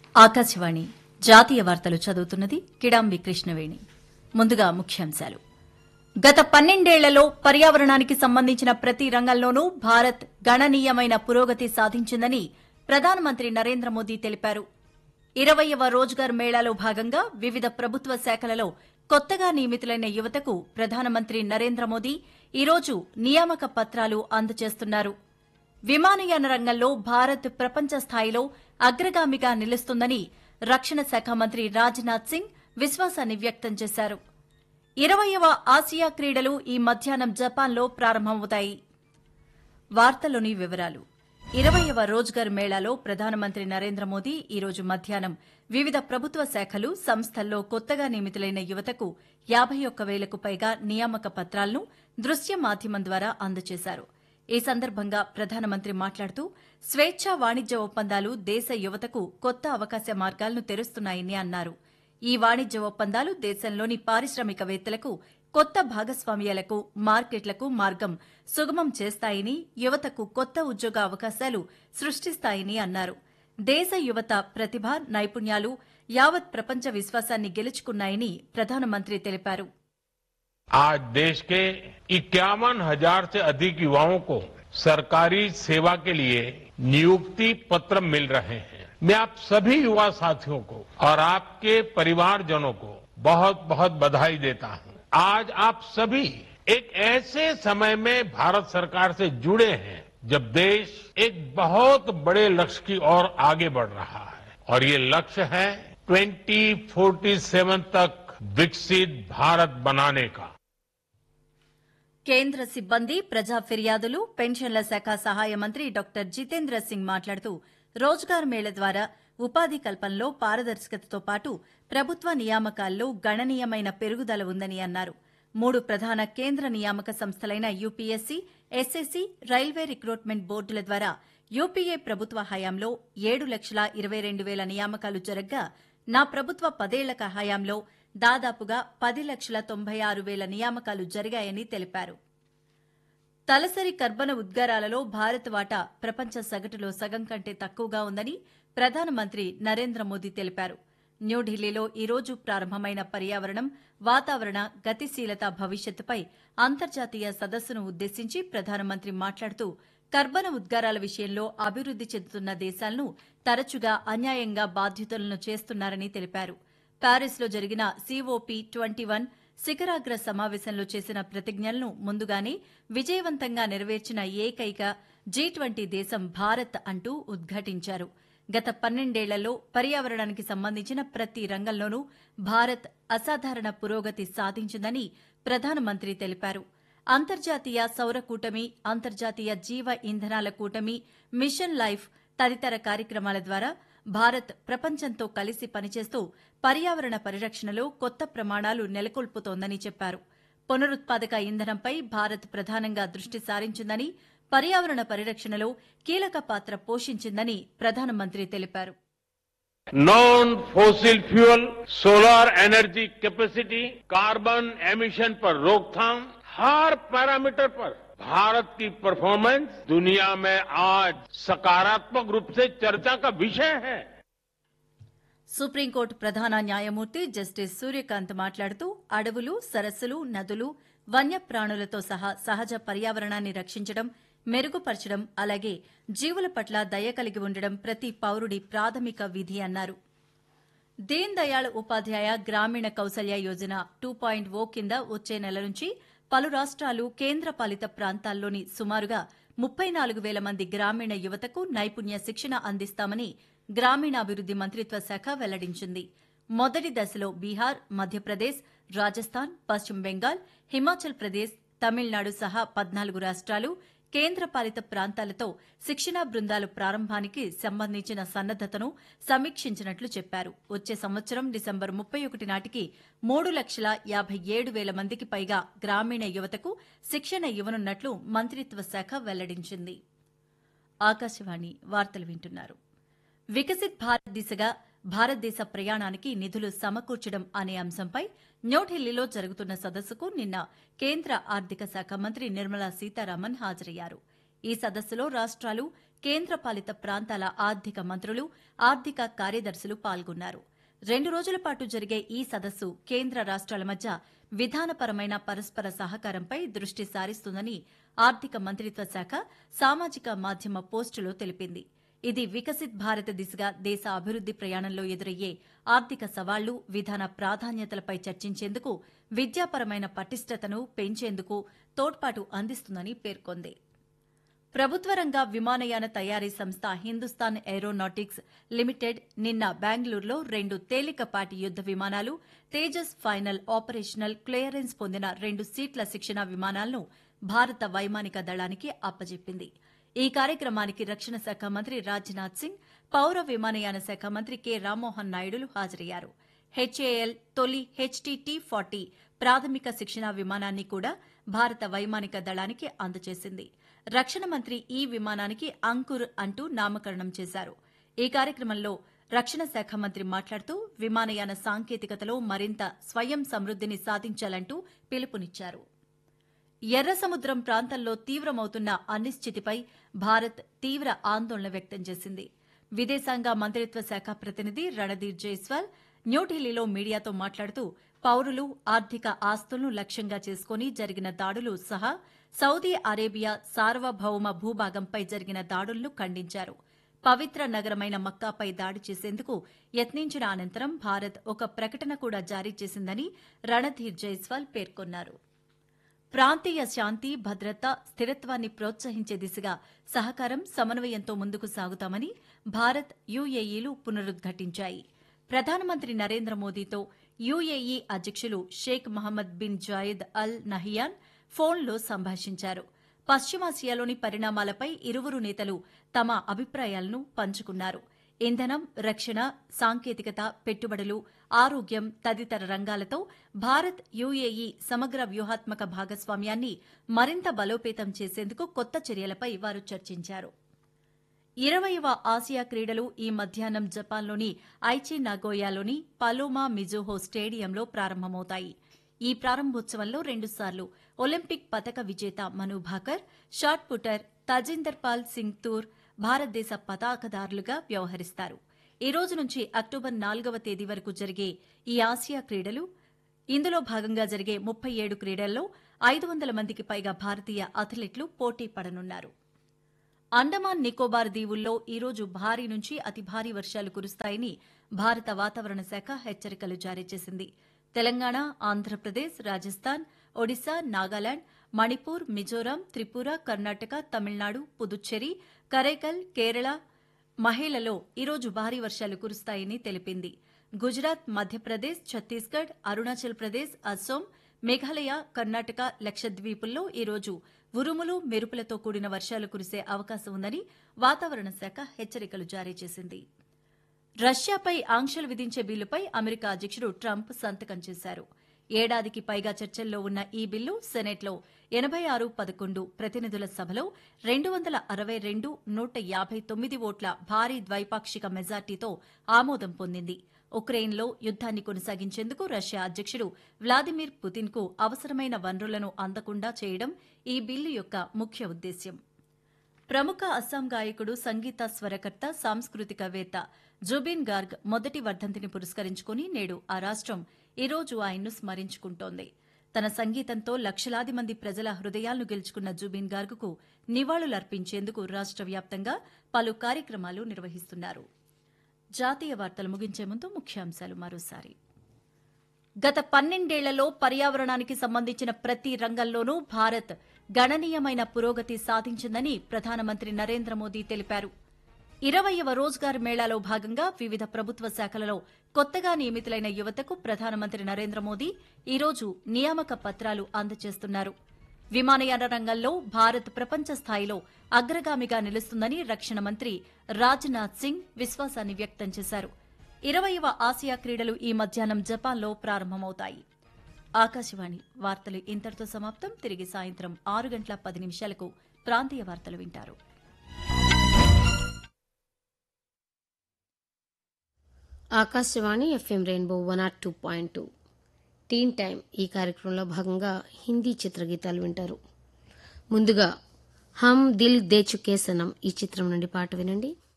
ఆకాశవాణి జాతీయ వార్తలు చదువుతున్నది కిడాంబి కృష్ణవేణి ముందుగా ముఖ్యాంశాలు గత పన్నెండేళ్లలో పర్యావరణానికి సంబంధించిన ప్రతి రంగంలోనూ భారత్ గణనీయమైన పురోగతి సాధించిందని ప్రధానమంత్రి నరేంద్ర మోదీ తెలిపారు ఇరవయవ రోజ్గార్ మేళాలో భాగంగా వివిధ ప్రభుత్వ శాఖలలో కొత్తగా నియమితులైన యువతకు ప్రధానమంత్రి నరేంద్ర మోదీ ఈరోజు నియామక పత్రాలు అందజేస్తున్నారు విమానయాన రంగంలో భారత్ ప్రపంచ స్థాయిలో అగ్రగామిగా నిలుస్తుందని రక్షణ శాఖ మంత్రి రాజ్నాథ్ సింగ్ విశ్వాసాన్ని వ్యక్తం చేశారు ఇరవయవ ఆసియా క్రీడలు ఈ మధ్యాహ్నం జపాన్లో ప్రారంభమవుతాయి వార్తలోని వివరాలు ఇరవయవ రోజ్గర్ మేళాలో ప్రధానమంత్రి నరేంద్ర మోదీ ఈరోజు మధ్యాహ్నం వివిధ ప్రభుత్వ శాఖలు సంస్థల్లో కొత్తగా నియమితులైన యువతకు యాబై ఒక్క వేలకు పైగా నియామక పత్రాలను దృశ్య మాధ్యమం ద్వారా అందజేశారు ఈ సందర్భంగా ప్రధానమంత్రి మాట్లాడుతూ స్వేచ్ఛా వాణిజ్య ఒప్పందాలు దేశ యువతకు కొత్త అవకాశ మార్గాలను తెరుస్తున్నాయని అన్నారు ఈ వాణిజ్య ఒప్పందాలు దేశంలోని పారిశ్రామికవేత్తలకు కొత్త భాగస్వామ్యాలకు మార్కెట్లకు మార్గం సుగమం చేస్తాయని యువతకు కొత్త ఉద్యోగ అవకాశాలు సృష్టిస్తాయని అన్నారు దేశ యువత ప్రతిభ నైపుణ్యాలు యావత్ ప్రపంచ విశ్వాసాన్ని గెలుచుకున్నాయని ప్రధానమంత్రి తెలిపారు आज देश के इक्यावन हजार से अधिक युवाओं को सरकारी सेवा के लिए नियुक्ति पत्र मिल रहे हैं मैं आप सभी युवा साथियों को और आपके परिवारजनों को बहुत बहुत बधाई देता हूं आज आप सभी एक ऐसे समय में भारत सरकार से जुड़े हैं जब देश एक बहुत बड़े लक्ष्य की ओर आगे बढ़ रहा है और ये लक्ष्य है 2047 तक विकसित भारत बनाने का కేంద్ర సిబ్బంది ప్రజా ఫిర్యాదులు పెన్షన్ల శాఖ సహాయ మంత్రి డాక్టర్ జితేంద్ర సింగ్ మాట్లాడుతూ రోజ్గార్ మేళ ద్వారా ఉపాధి కల్పనలో పారదర్శకతతో పాటు ప్రభుత్వ నియామకాల్లో గణనీయమైన పెరుగుదల ఉందని అన్నారు మూడు ప్రధాన కేంద్ర నియామక సంస్థలైన యూపీఎస్సీ ఎస్ఎస్సీ రైల్వే రిక్రూట్మెంట్ బోర్డుల ద్వారా యూపీఏ ప్రభుత్వ హయాంలో ఏడు లక్షల ఇరవై రెండు వేల నియామకాలు జరగ్గా నా ప్రభుత్వ పదేళ్ల హయాంలో దాదాపుగా పది లక్షల తొంభై ఆరు వేల నియామకాలు జరిగాయని తెలిపారు తలసరి కర్బన ఉద్గారాలలో భారత్ వాటా ప్రపంచ సగటులో సగం కంటే తక్కువగా ఉందని ప్రధానమంత్రి నరేంద్ర మోదీ తెలిపారు న్యూఢిల్లీలో ఈ రోజు ప్రారంభమైన పర్యావరణం వాతావరణ గతిశీలత భవిష్యత్తుపై అంతర్జాతీయ సదస్సును ఉద్దేశించి ప్రధానమంత్రి మాట్లాడుతూ కర్బన ఉద్గారాల విషయంలో అభివృద్ది చెందుతున్న దేశాలను తరచుగా అన్యాయంగా బాధ్యతలను చేస్తున్నారని తెలిపారు ప్యారిస్లో జరిగిన సిఓపి ట్వంటీ వన్ శిఖరాగ్ర సమావేశంలో చేసిన ప్రతిజ్ఞలను ముందుగానే విజయవంతంగా నెరవేర్చిన ఏకైక జీ ట్వంటీ దేశం భారత్ అంటూ ఉద్ఘాటించారు గత పన్నెండేళ్లలో పర్యావరణానికి సంబంధించిన ప్రతి రంగంలోనూ భారత్ అసాధారణ పురోగతి సాధించిందని ప్రధానమంత్రి తెలిపారు అంతర్జాతీయ సౌర కూటమి అంతర్జాతీయ జీవ ఇంధనాల కూటమి మిషన్ లైఫ్ తదితర కార్యక్రమాల ద్వారా భారత్ ప్రపంచంతో కలిసి పనిచేస్తూ పర్యావరణ పరిరక్షణలో కొత్త ప్రమాణాలు నెలకొల్పుతోందని చెప్పారు పునరుత్పాదక ఇంధనంపై భారత్ ప్రధానంగా దృష్టి సారించిందని పర్యావరణ పరిరక్షణలో కీలక పాత్ర పోషించిందని ప్రధానమంత్రి తెలిపారు non fossil fuel solar energy capacity carbon emission पर रोकथाम हर पैरामीटर पर भारत की परफॉर्मेंस दुनिया में आज सकारात्मक रूप से चर्चा का विषय है సుప్రీంకోర్టు ప్రధాన న్యాయమూర్తి జస్టిస్ సూర్యకాంత్ మాట్లాడుతూ అడవులు సరస్సులు నదులు వన్యప్రాణులతో సహా సహజ పర్యావరణాన్ని రక్షించడం మెరుగుపరచడం అలాగే జీవుల పట్ల దయ కలిగి ఉండడం ప్రతి పౌరుడి ప్రాథమిక విధి అన్నారు Deen Dayal Upadhyaya Grameen Kaushalya Yojana two point O కింద వచ్చే నెల నుంచి పలు రాష్ట్రాలు కేంద్రపాలిత ప్రాంతాల్లోని సుమారుగా ముప్పై నాలుగు వేల మంది గ్రామీణ యువతకు నైపుణ్య శిక్షణ అందిస్తామని గ్రామీణాభివృద్ది మంత్రిత్వ శాఖ వెల్లడించింది మొదటి దశలో బీహార్ మధ్యప్రదేశ్ రాజస్థాన్ పశ్చిమ బెంగాల్ హిమాచల్ ప్రదేశ్ తమిళనాడు సహా పద్నాలుగు రాష్ట్రాలు కేంద్రపాలిత ప్రాంతాలతో శిక్షణా బృందాలు ప్రారంభానికి సంబంధించిన సన్నద్దతను సమీక్షించినట్లు చెప్పారు వచ్చే సంవత్సరం డిసెంబర్ ముప్పై ఒకటి నాటికి మూడు లక్షల యాభై ఏడు వేల మందికి పైగా గ్రామీణ యువతకు శిక్షణ ఇవ్వనున్నట్లు మంత్రిత్వ శాఖ వెల్లడించింది ఆకాశవాణి వార్తలు వింటున్నారు వికసిత్ భారత్ దిశగా భారతదేశ ప్రయాణానికి నిధులు సమకూర్చడం అనే అంశంపై న్యూఢిల్లీలో జరుగుతున్న సదస్సుకు నిన్న కేంద్ర ఆర్థిక శాఖ మంత్రి నిర్మలా సీతారామన్ హాజరయ్యారు ఈ సదస్సులో రాష్ట్రాలు కేంద్రపాలిత ప్రాంతాల ఆర్థిక మంత్రులు ఆర్థిక కార్యదర్శులు పాల్గొన్నారు రెండు రోజుల పాటు జరిగే ఈ సదస్సు కేంద్ర రాష్ట్రాల మధ్య విధానపరమైన పరస్పర సహకారంపై దృష్టి సారిస్తుందని ఆర్థిక మంత్రిత్వ శాఖ సామాజిక మాధ్యమ పోస్టులో తెలిపింది ఇది వికసిత్ భారత్ దిశగా దేశ అభివృద్ది ప్రయాణంలో ఎదురయ్యే ఆర్థిక సవాళ్లు విధాన ప్రాధాన్యతలపై చర్చించేందుకు విద్యాపరమైన పటిష్టతను పెంచేందుకు తోడ్పాటు అందిస్తుందని పేర్కొంది ప్రభుత్వ రంగ విమానయాన తయారీ సంస్థ హిందుస్థాన్ ఏరోనాటిక్స్ లిమిటెడ్ నిన్న బెంగళూరులో రెండు తేలికపాటి యుద్ద విమానాలు తేజస్ ఫైనల్ ఆపరేషనల్ క్లియరెన్స్ పొందిన రెండు సీట్ల శిక్షణ విమానాలను భారత వైమానిక దళానికి అప్పజెప్పింది ఈ కార్యక్రమానికి రక్షణ శాఖ మంత్రి రాజ్నాథ్ సింగ్ పౌర విమానయాన శాఖ మంత్రి కె రామ్మోహన్ నాయుడులు హాజరయ్యారు హెచ్ఏఎల్ తొలి హెచ్టీటీ ఫార్టీ ప్రాథమిక శిక్షణ విమానాన్ని కూడా భారత వైమానిక దళానికి అందజేసింది రక్షణ మంత్రి ఈ విమానానికి అంకుర్ అంటూ నామకరణం చేశారు ఈ కార్యక్రమంలో రక్షణ శాఖ మంత్రి మాట్లాడుతూ విమానయాన సాంకేతికతలో మరింత స్వయం సమృద్దిని సాధించాలంటూ పిలుపునిచ్చారు ఎర్ర సముద్రం ప్రాంతంలో తీవ్రమవుతున్న అనిశ్చితిపై భారత్ తీవ్ర ఆందోళన వ్యక్తం చేసింది విదేశాంగ మంత్రిత్వ శాఖ ప్రతినిధి రణదీర్ జైస్వాల్ న్యూఢిల్లీలో మీడియాతో మాట్లాడుతూ పౌరులు ఆర్థిక ఆస్తులను లక్ష్యంగా చేసుకుని జరిగిన దాడులు సహా సౌదీ అరేబియా సార్వభౌమ భూభాగంపై జరిగిన దాడులను ఖండించారు పవిత్ర నగరమైన మక్కాపై దాడి చేసేందుకు యత్నించిన అనంతరం భారత్ ఒక ప్రకటన కూడా జారీ చేసిందని రణధీర్ జైస్వాల్ పేర్కొన్నారు ప్రాంతీయ శాంతి భద్రత స్థిరత్వాన్ని ప్రోత్సహించే దిశగా సహకారం సమన్వయంతో ముందుకు సాగుతామని భారత్ యుఏఈలు పునరుద్ఘాటించాయి ప్రధానమంత్రి నరేంద్ర మోదీతో యుఏఈ అధ్యక్షులు Sheikh Mohamed bin Zayed Al Nahyan ఫోన్లో సంభాషించారు పశ్చిమాసియాలోని పరిణామాలపై ఇరువురు నేతలు తమ అభిప్రాయాలను పంచుకున్నారు ఇంధనం రక్షణ సాంకేతికత పెట్టుబడులు ఆరోగ్యం తదితర రంగాలతో భారత్ యుఏఈ సమగ్ర వ్యూహాత్మక భాగస్వామ్యాన్ని మరింత బలోపేతం చేసేందుకు కొత్త చర్యలపై వారు చర్చించారు ఇరవైవ ఆసియా క్రీడలు ఈ మధ్యాహ్నం జపాన్లోని ఐచి నాగోయాలోని పలోమా మిజోహో స్టేడియంలో ప్రారంభమవుతాయి ఈ ప్రారంభోత్సవంలో రెండుసార్లు ఒలింపిక్ పతక విజేత మను భాకర్ షాట్ పుటర్ తజిందర్ పాల్ సింగ్ తూర్ భారతదేశ పతాకదారులుగా వ్యవహరిస్తారు ఈ రోజు నుంచి అక్టోబర్ నాలుగవ తేదీ వరకు జరిగే ఈ ఆసియా క్రీడలు ఇందులో భాగంగా జరిగే ముప్పై ఏడు క్రీడల్లో ఐదు వందల మందికి పైగా భారతీయ అథ్లెట్లు పోటీ పడనున్నారు అండమాన్ నికోబార్ దీవుల్లో ఈరోజు భారీ నుంచి అతి భారీ వర్షాలు కురుస్తాయని భారత వాతావరణ శాఖ హెచ్చరికలు జారీ చేసింది తెలంగాణ ఆంధ్రప్రదేశ్ రాజస్థాన్ ఒడిశా నాగాలాండ్ మణిపూర్ మిజోరాం త్రిపుర కర్ణాటక తమిళనాడు పుదుచ్చేరి కరైకల్ కేరళ మహిళలో ఈరోజు భారీ వర్షాలు కురుస్తాయని తెలిపింది గుజరాత్ మధ్యప్రదేశ్ ఛత్తీస్గఢ్ అరుణాచల్ ప్రదేశ్ అస్సోం మేఘాలయ కర్ణాటక లక్షద్వీపుల్లో ఈరోజు ఉరుములు మెరుపులతో కూడిన వర్షాలు కురిసే అవకాశం ఉందని వాతావరణ శాఖ హెచ్చరికలు జారీ చేసింది రష్యాపై ఆంక్షలు విధించే బిల్లుపై అమెరికా అధ్యక్షుడు ట్రంప్ సంతకం చేశారు ఏడాదికి పైగా చర్చల్లో ఉన్న ఈ బిల్లు సెనెట్లో ఎనబై ఆరు పదకొండు ప్రతినిధుల సభలో రెండు వందల అరవై రెండు నూట యాభై తొమ్మిది ఓట్ల భారీ ద్వైపాక్షిక మెజార్టీతో ఆమోదం పొందింది ఉక్రెయిన్లో యుద్దాన్ని కొనసాగించేందుకు రష్యా అధ్యక్షుడు వ్లాదిమిర్ పుతిన్కు అవసరమైన వనరులను అందకుండా చేయడం ఈ బిల్లు యొక్క ముఖ్య ఉద్దేశ్యం ప్రముఖ అస్సాం గాయకుడు సంగీత స్వరకర్త సాంస్కృతికవేత్త జుబిన్ గార్గ్ మొదటి వర్ధంతిని పురస్కరించుకుని నేడు ఆ రాష్టం ఈ రోజు ఆయన్ను స్మరించుకుంటోంది తన సంగీతంతో లక్షలాది మంది ప్రజల హృదయాలను గెలుచుకున్న జుబిన్ గార్గ్కు నివాళులర్పించేందుకు రాష్ట్ర వ్యాప్తంగా పలు కార్యక్రమాలు నిర్వహిస్తున్నారు జాతీయ వార్తలు ముగించే ముందు ముఖ్యాంశాలు మరోసారి గత పన్నెండేళ్లలో పర్యావరణానికి సంబంధించిన ప్రతి రంగంలోనూ భారత్ గణనీయమైన పురోగతి సాధించిందని ప్రధానమంత్రి నరేంద్ర మోదీ తెలిపారు ఇరవయవ రోజ్గార్ మేళాలో భాగంగా వివిధ ప్రభుత్వ శాఖలలో కొత్తగా నియమితులైన యువతకు ప్రధానమంత్రి నరేంద్ర మోదీ ఈరోజు నియామక పత్రాలు అందజేస్తున్నారు విమానయాన రంగంలో భారత్ ప్రపంచ స్థాయిలో అగ్రగామిగా నిలుస్తుందని రక్షణ మంత్రి రాజ్నాథ్ సింగ్ విశ్వాసాన్ని వ్యక్తం చేశారు ఇరవయవ ఆసియా క్రీడలు ఈ మధ్యాహ్నం జపాన్లో ప్రారంభమవుతాయి ఆకాశవాణి వార్తలు ఇంతటితో సమాప్తం తిరిగి సాయంత్రం ఆరు గంటల పది నిమిషాలకు ప్రాంతీయ వార్తలు వింటారు Akashvani FM rainbow one R two point two teen time ఈ కార్యక్రమంలో భాగంగా హిందీ చిత్రగీతాలు వింటారు ముందుగా హమ్ దిల్ దే చుకే సనం ఈ చిత్రం నుండి పాట వినండి